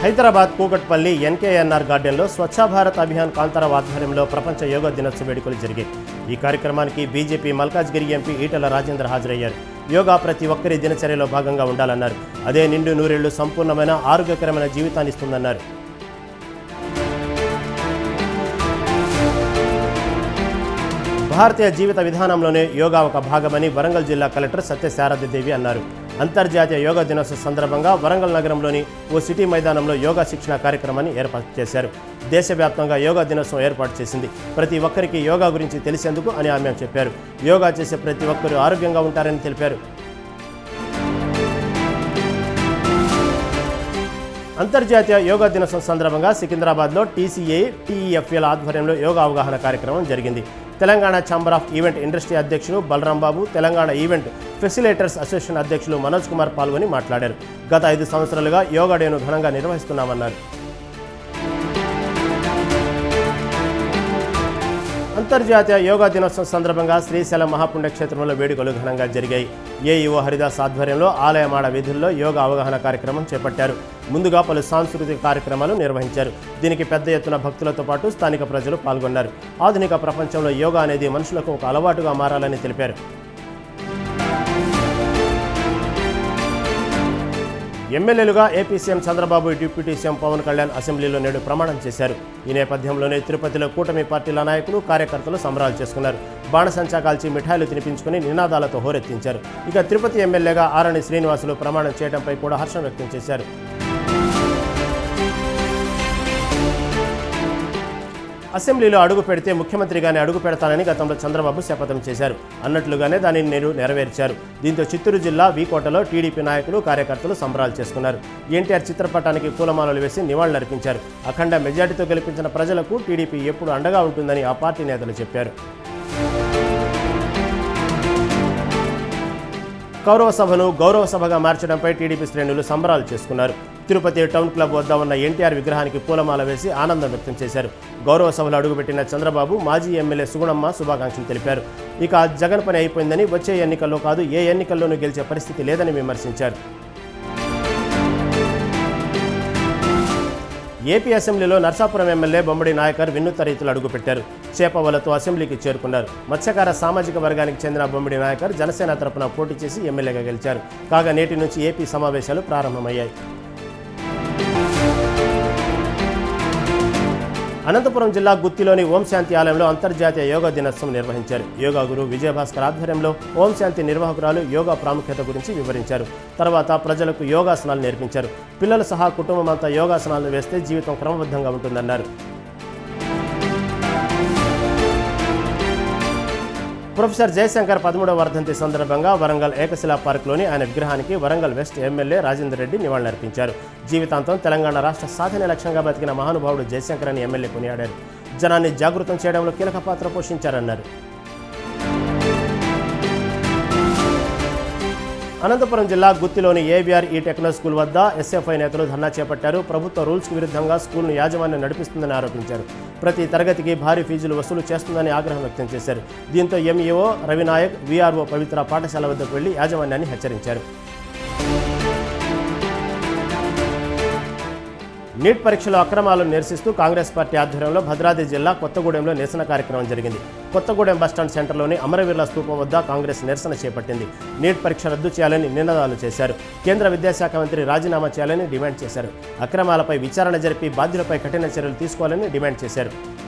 హైదరాబాద్ కూకట్పల్లి ఎన్కేఎన్ఆర్ గార్డెన్లో స్వచ్ఛ భారత్ అభియాన్ కాంతారావు ఆధ్వర్యంలో ప్రపంచ యోగా దినోత్సవ వేడుకలు జరిగాయి ఈ కార్యక్రమానికి బీజేపీ మల్కాజ్గిరి ఎంపీ ఈటల రాజేంద్ర హాజరయ్యారు యోగా ప్రతి ఒక్కరి దినచర్యలో భాగంగా ఉండాలన్నారు అదే నిండు నూరేళ్లు సంపూర్ణమైన ఆరోగ్యకరమైన జీవితాన్ని ఇస్తుందన్నారు భారతీయ జీవిత విధానంలోనే యోగా ఒక భాగమని వరంగల్ జిల్లా కలెక్టర్ సత్యశారదదేవి అన్నారు అంతర్జాతీయ యోగా దినోత్సవ సందర్భంగా వరంగల్ నగరంలోని ఓ సిటీ మైదానంలో యోగా శిక్షణ కార్యక్రమాన్ని ఏర్పాటు చేశారు దేశవ్యాప్తంగా యోగా దినోత్సవం ఏర్పాటు చేసింది ప్రతి ఒక్కరికి యోగా గురించి తెలిసేందుకు అని ఆమె చెప్పారు యోగా చేసే ప్రతి ఒక్కరూ ఆరోగ్యంగా ఉంటారని తెలిపారు అంతర్జాతీయ యోగా దినోత్సవం సందర్భంగా సికింద్రాబాద్లో టీసీఏ టీఈఎఫ్ఎల్ ఆధ్వర్యంలో యోగా అవగాహన కార్యక్రమం జరిగింది Telangana chamber of event industry అధ్యక్షులు Balaram Babu Telangana event facilitators association అధ్యక్షులు మనోజ్ కుమార్ పాల్గొని మాట్లాడారు గత ఐదు సంవత్సరాలుగా యోగా డేను ఘనంగా నిర్వహిస్తున్నామన్నారు అంతర్జాతీయ యోగా దినోత్సవం సందర్భంగా శ్రీశైలం మహాపుణ్యక్షేత్రంలో వేడుకలు ఘనంగా జరిగాయి ఏఈఓ హరిదాస్ ఆధ్వర్యంలో ఆలయమాడ వీధుల్లో యోగా అవగాహన కార్యక్రమం చేపట్టారు ముందుగా పలు సాంస్కృతిక కార్యక్రమాలు నిర్వహించారు దీనికి పెద్ద ఎత్తున భక్తులతో పాటు స్థానిక ప్రజలు పాల్గొన్నారు ఆధునిక ప్రపంచంలో యోగా అనేది మనుషులకు ఒక అలవాటుగా మారాలని తెలిపారు ఎమ్మెల్యేలుగా AP CM Chandrababu deputy CM Pavan Kalyan అసెంబ్లీలో నేడు ప్రమాణం చేశారు ఈ నేపథ్యంలోనే తిరుపతిలో కూటమి పార్టీల నాయకులు కార్యకర్తలు సంబరాలు చేసుకున్నారు బాణసంచా కాల్చి మిఠాయిలు తినిపించుకుని నినాదాలతో హోరెత్తించారు ఇక తిరుపతి ఎమ్మెల్యేగా ఆరణి శ్రీనివాసులు ప్రమాణం చేయడంపై కూడా హర్షం వ్యక్తం చేశారు అసెంబ్లీలో అడుగు పెడితే ముఖ్యమంత్రిగానే అడుగు పెడతానని గతంలో చంద్రబాబు శపథం చేశారు అన్నట్లుగానే దానిని నేడు నెరవేర్చారు దీంతో చిత్తూరు జిల్లా వీకోటలో టీడీపీ నాయకులు కార్యకర్తలు సంబరాలు చేసుకున్నారు ఎన్టీఆర్ చిత్రపటానికి పూలమాలలు వేసి నివాళులర్పించారు అఖండ మెజార్టీతో గెలిపించిన ప్రజలకు టీడీపీ ఎప్పుడు అండగా ఉంటుందని ఆ పార్టీ నేతలు చెప్పారు కౌరవ సభను గౌరవ సభగా మార్చడంపై టీడీపీ శ్రేణులు సంబరాలు చేసుకున్నారు తిరుపతి టౌన్ క్లబ్ వద్ద ఉన్న ఎన్టీఆర్ విగ్రహానికి పూలమాల వేసి ఆనందం వ్యక్తం చేశారు గౌరవ సభలో అడుగుపెట్టిన చంద్రబాబు మాజీ ఎమ్మెల్యే సుగుణమ్మ శుభాకాంక్షలు తెలిపారు ఇక జగన్ పని అయిపోయిందని వచ్చే ఎన్నికల్లో కాదు ఏ ఎన్నికల్లోనూ గెలిచే పరిస్థితి లేదని విమర్శించారు ఏపీ అసెంబ్లీలో నర్సాపురం ఎమ్మెల్యే బొమ్మడి నాయకర్ వినూత్న రీతిలో అడుగుపెట్టారు చేపవలతో అసెంబ్లీకి చేరుకున్నారు మత్స్యకార సామాజిక వర్గానికి చెందిన బొమ్మడి నాయకర్ జనసేన తరపున పోటీ చేసి ఎమ్మెల్యేగా గెలిచారు కాగా నేటి నుంచి ఏపీ సమావేశాలు ప్రారంభమయ్యాయి అనంతపురం జిల్లా గుత్తిలోని ఓం శాంతి ఆలయంలో అంతర్జాతీయ యోగా దినోత్సవం నిర్వహించారు యోగా గురు విజయభాస్కర్ ఆధ్వర్యంలో ఓం శాంతి నిర్వాహకురాలు యోగా ప్రాముఖ్యత గురించి వివరించారు తర్వాత ప్రజలకు యోగాసనాలు నేర్పించారు పిల్లలు సహా కుటుంబం అంతా యోగాసనాలు వేస్తే జీవితం క్రమబద్ధంగా ఉంటుందన్నారు ప్రొఫెసర్ జయశంకర్ పదమూడవ వర్ధంతి సందర్భంగా వరంగల్ ఏకశిలా పార్కులోని ఆయన విగ్రహానికి వరంగల్ వెస్ట్ ఎమ్మెల్యే రాజేందర్ రెడ్డి నివాళులర్పించారు జీవితాంతం తెలంగాణ రాష్ట్ర సాధన లక్ష్యంగా బతికిన మహానుభావుడు జయశంకర్ అని ఎమ్మెల్యే కొనియాడారు జనాన్ని జాగృతం చేయడంలో కీలక పాత్ర పోషించారన్నారు అనంతపురం జిల్లా గుత్తిలోని ఏబీఆర్ ఈ టెక్నో స్కూల్ వద్ద ఎస్ఎఫ్ఐ నేతలు ధర్నా చేపట్టారు ప్రభుత్వ రూల్స్కు విరుద్ధంగా స్కూల్ను యాజమాన్యం నడిపిస్తుందని ఆరోపించారు ప్రతి తరగతికి భారీ ఫీజులు వసూలు చేస్తుందని ఆగ్రహం వ్యక్తం చేశారు దీంతో ఎంఈఓ రవినాయక్ వీఆర్ఓ పవిత్ర పాఠశాల వద్దకు వెళ్లి యాజమాన్యాన్ని హెచ్చరించారు నీట్ పరీక్షలో అక్రమాలను నిరసిస్తూ కాంగ్రెస్ పార్టీ ఆధ్వర్యంలో భద్రాద్రి జిల్లా కొత్తగూడెంలో నిరసన కార్యక్రమం జరిగింది కొత్తగూడెం బస్టాండ్ సెంటర్లోని అమరవీరుల స్తూపం వద్ద కాంగ్రెస్ నిరసన చేపట్టింది నీట్ పరీక్ష రద్దు చేయాలని నినాదాలు చేశారు కేంద్ర విద్యాశాఖ మంత్రి రాజీనామా చేయాలని డిమాండ్ చేశారు అక్రమాలపై విచారణ జరిపి బాధ్యులపై కఠిన చర్యలు తీసుకోవాలని డిమాండ్ చేశారు